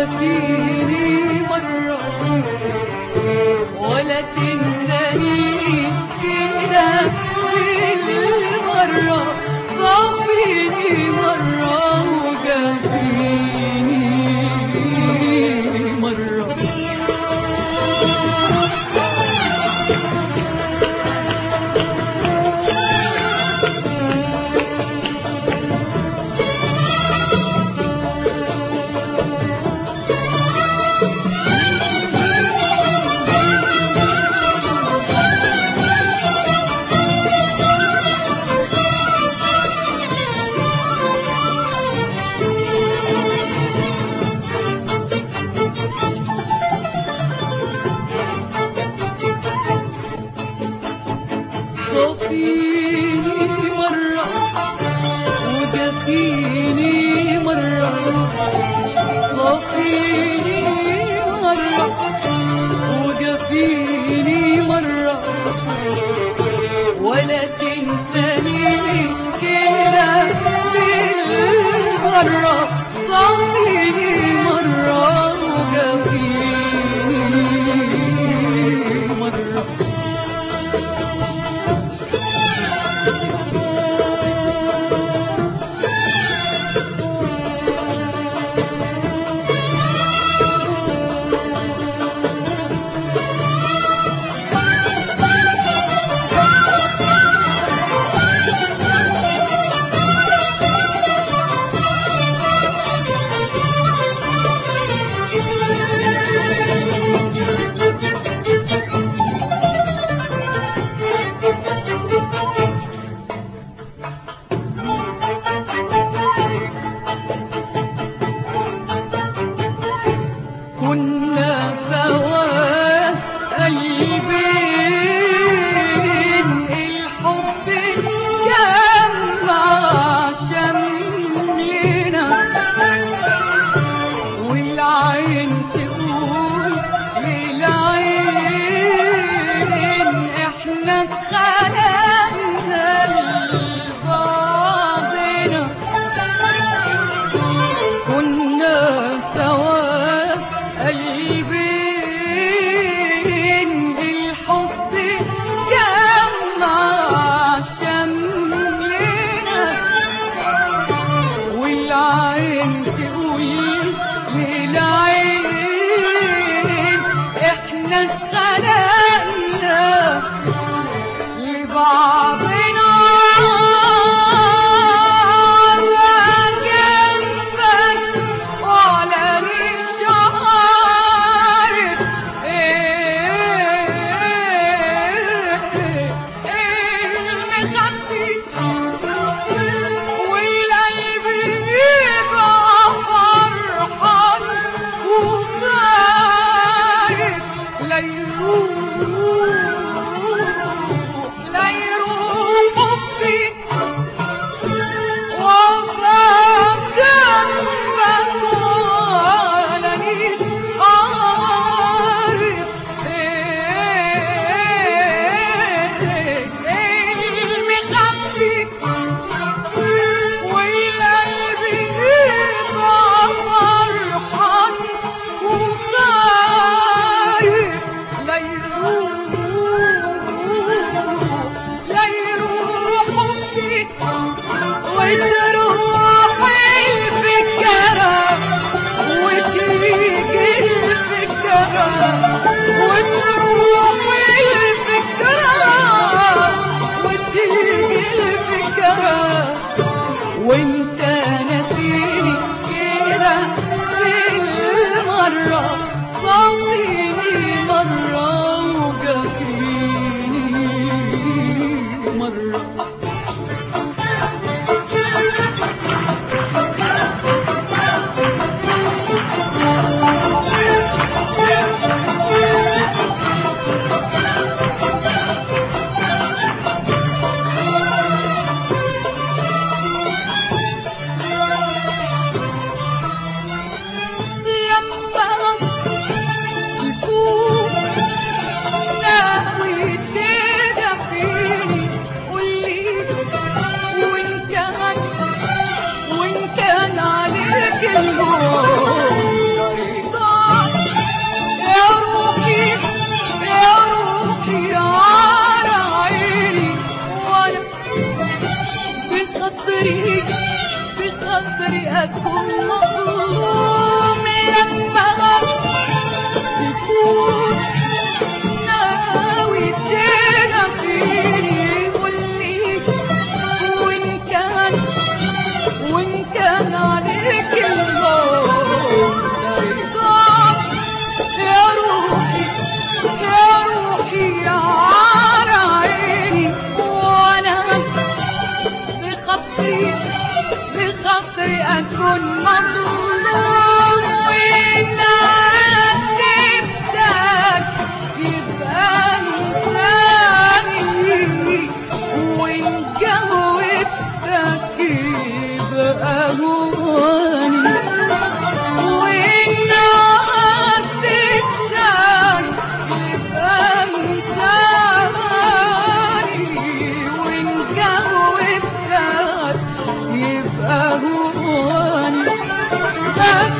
وجفيني مرة ولا تنسانيش كده بالمرة صافيني مرة وجفيني مرة صافيني مرة وجفيني مرة صافيني مرة وجفيني مرة ولا تنسانيش كده بالمرة صافيني مرة وجفيني مرة كنا سوا قلبين الحب جمع شملنا والعين تقول للعين احنا اتخلقنا لبعضنا كنا سوا قلبين الحب جمع شملنا والعين تقول للعين احنا اتخلقنا لبعضنا جنبك ولا مش عارف المخفي والقلب يبقى فرحان خاطري أكون مظلوم لما تكون ناوي تنافيني قولي وإن كان وإن كان عليك الموت رضا يا روحي يا روحي على عيني وأنا بخطري بخطري أكون مظلوم وإن عاتبتك يبقى إنساني وإن جاوبتك يبقى هواني وإن عاتبتك يبقى إنساني وإن جاوبتك يبقى هواني بس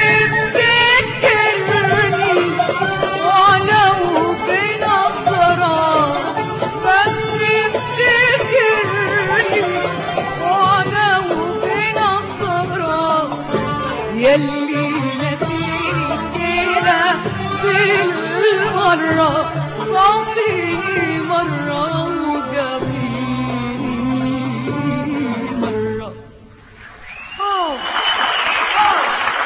افتكرني ولو بنظرة بس افتكرني ولو بنظرة يلي نسيني كده بالمرة صافيني مرة وجابيني مرة أوه. أوه.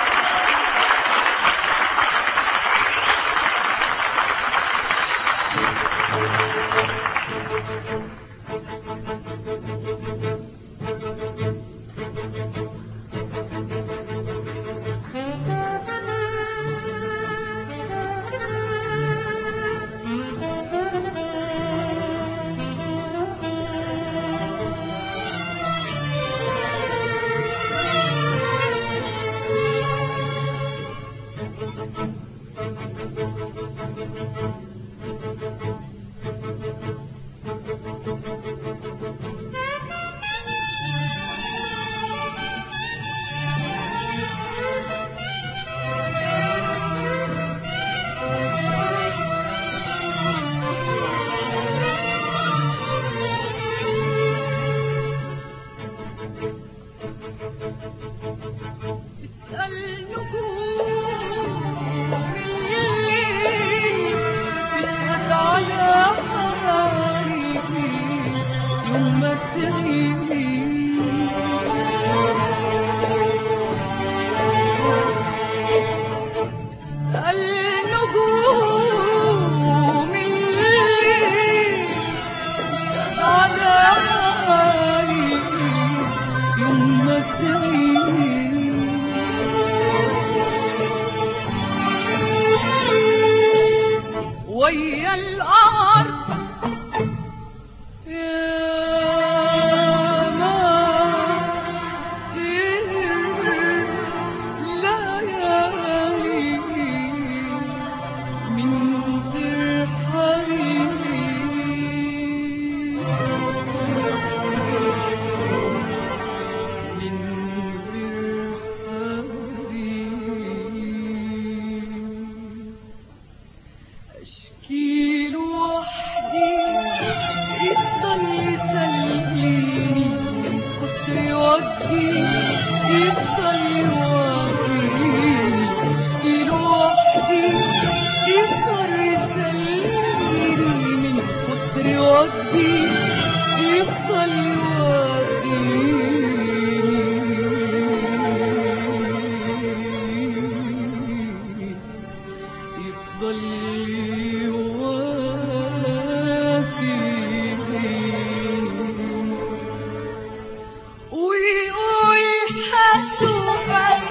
اسأل نجوم الليل تشهد على حبايبي يوم ما تغيبي اسأل نجوم الليل تشهد على حبايبي يوم ما تغيبي ويا القمر يا ما سهر ليالي من غير حبيبي من غير حبيبي اشكي لوحدي يفضل يسليني من كتر ودي يفضل يوافيني اشكي لوحدي يفضل يسليني من كتر ودي يفضل يواسيني يفضل يواسيني ويقول هشوفك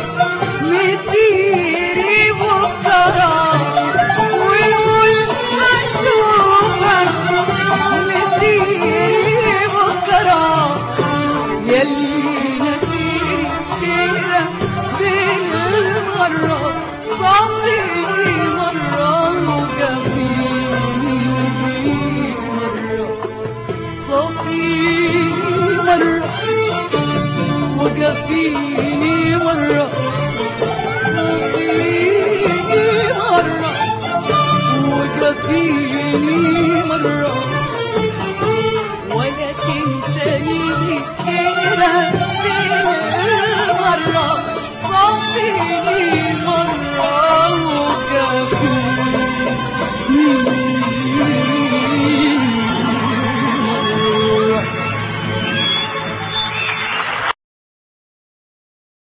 مسيري بكرة ويقول هشوفك مسيري بكرة يلي نسيني كده بالمرة صافيني مرة وجابيني مرة صافيني مرة وجافيني مرة صافيني مرة وجافيني